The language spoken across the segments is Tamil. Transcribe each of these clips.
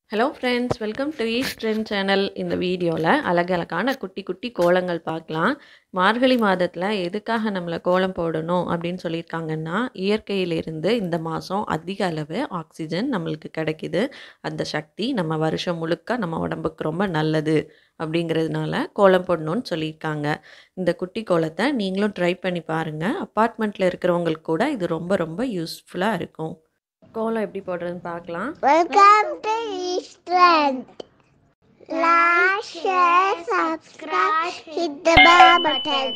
Hello friends welcome to east trend channel இந்த வீடியோவில் அழகழகான குட்டி குட்டி கோலங்கள் பார்க்கலாம் மார்கழி மாதத்தில் எதுக்காக நம்மளை கோலம் போடணும் அப்படின்னு சொல்லியிருக்காங்கன்னா இயற்கையிலிருந்து இந்த மாதம் அதிக அளவு ஆக்சிஜன் நம்மளுக்கு கிடைக்குது அந்த சக்தி நம்ம வருஷம் முழுக்க நம்ம உடம்புக்கு ரொம்ப நல்லது அப்படிங்கிறதுனால கோலம் போடணும்னு சொல்லியிருக்காங்க இந்த குட்டி கோலத்தை நீங்களும் ட்ரை பண்ணி பாருங்கள் அப்பார்ட்மெண்ட்டில் இருக்கிறவங்களுக்கு கூட இது ரொம்ப ரொம்ப யூஸ்ஃபுல்லாக இருக்கும் கோலம் எப்படி போடுறதுன்னு பார்க்கலாம் Welcome to Eastland. Like, share, subscribe, hit the bell button.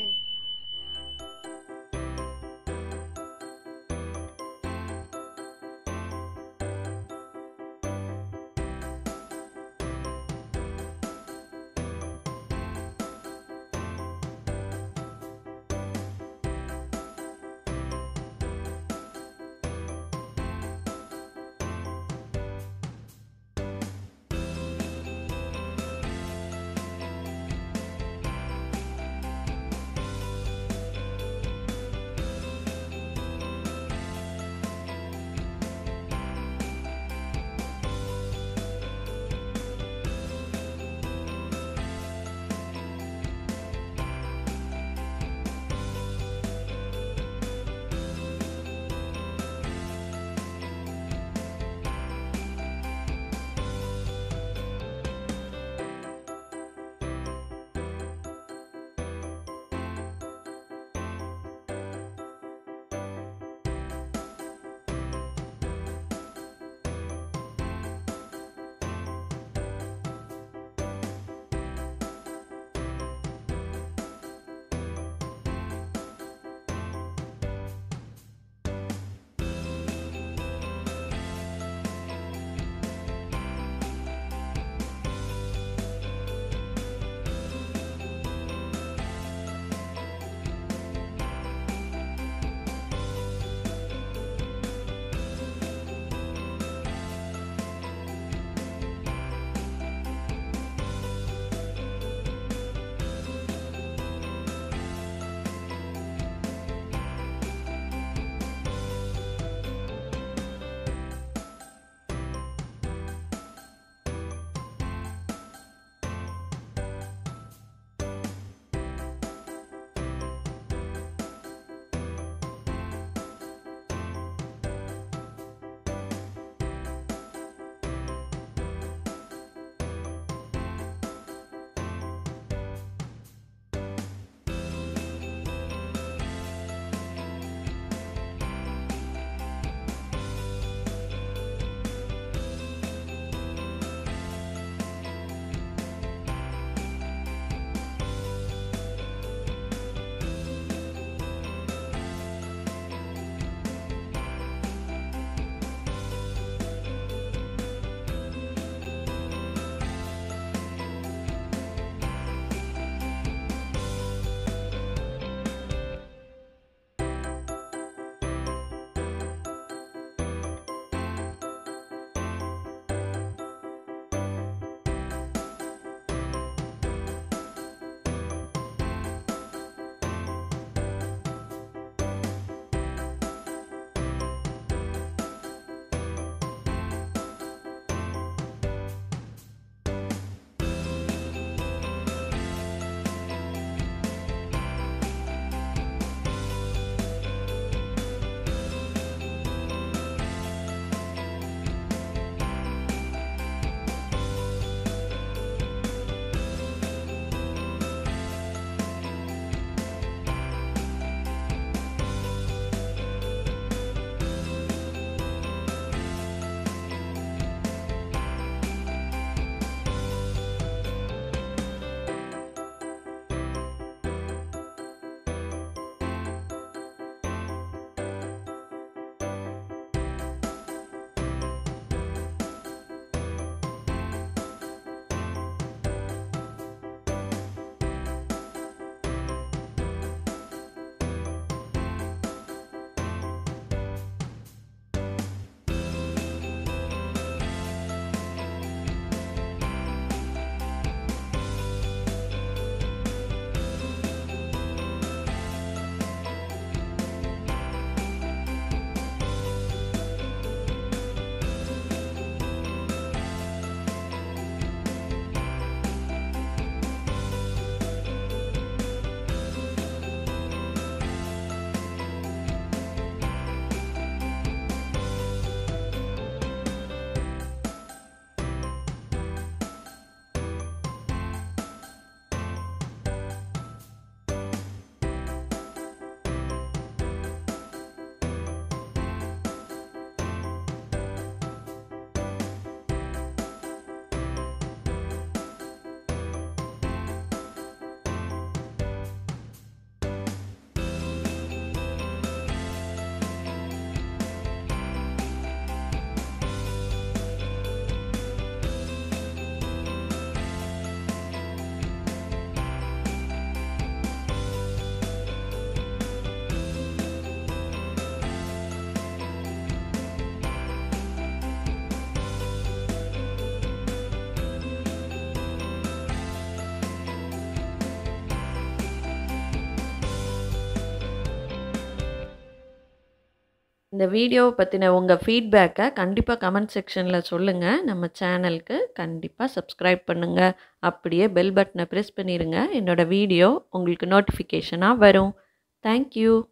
இந்த வீடியோவை பற்றின உங்கள் ஃபீட்பேக்கை கண்டிப்பாக கமெண்ட் செக்ஷனில் சொல்லுங்கள் நம்ம சேனலுக்கு கண்டிப்பாக சப்ஸ்கிரைப் பண்ணுங்கள் அப்படியே பெல் பட்டனை ப்ரெஸ் பண்ணிடுங்க என்னோடய வீடியோ உங்களுக்கு நோட்டிஃபிகேஷனாக வரும் தேங்க்யூ